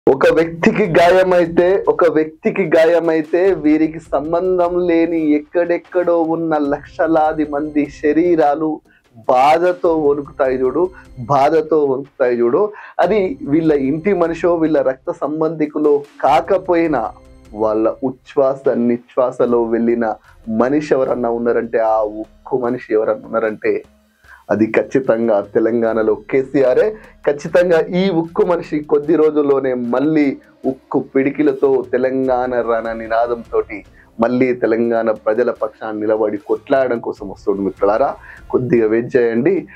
ఒక వ్యక్తికి గాయమైతే ఒక వ్యక్తికి గాయమైతే వీరికి సంబంధం లేని ఎక్కడెక్కడో ఉన్న లక్షలాది మంది శరీరాలు బాధతో వణుకుతాయి చూడు బాధతో వణుకుతాయి చూడు అది వీళ్ళ ఇంటి మనిషో వీళ్ళ రక్త సంబంధికులో కాకపోయినా వాళ్ళ ఉచ్ఛ్వాస నిశ్వాసలో వెళ్ళిన మనిషి ఎవరన్నా ఉన్నారంటే ఆ ఉక్కు మనిషి ఎవరన్నా ఉన్నారంటే అది ఖచ్చితంగా తెలంగాణలో కేసీఆరే ఖచ్చితంగా ఈ ఉక్కు మనిషి కొద్ది రోజుల్లోనే మళ్ళీ ఉక్కు పిడికిలతో తెలంగాణ రణ నినాదంతో మళ్ళీ తెలంగాణ ప్రజల పక్షాన్ని నిలబడి కొట్లాడడం కోసం వస్తుంది మిత్రులారా కొద్దిగా వెయిట్ చేయండి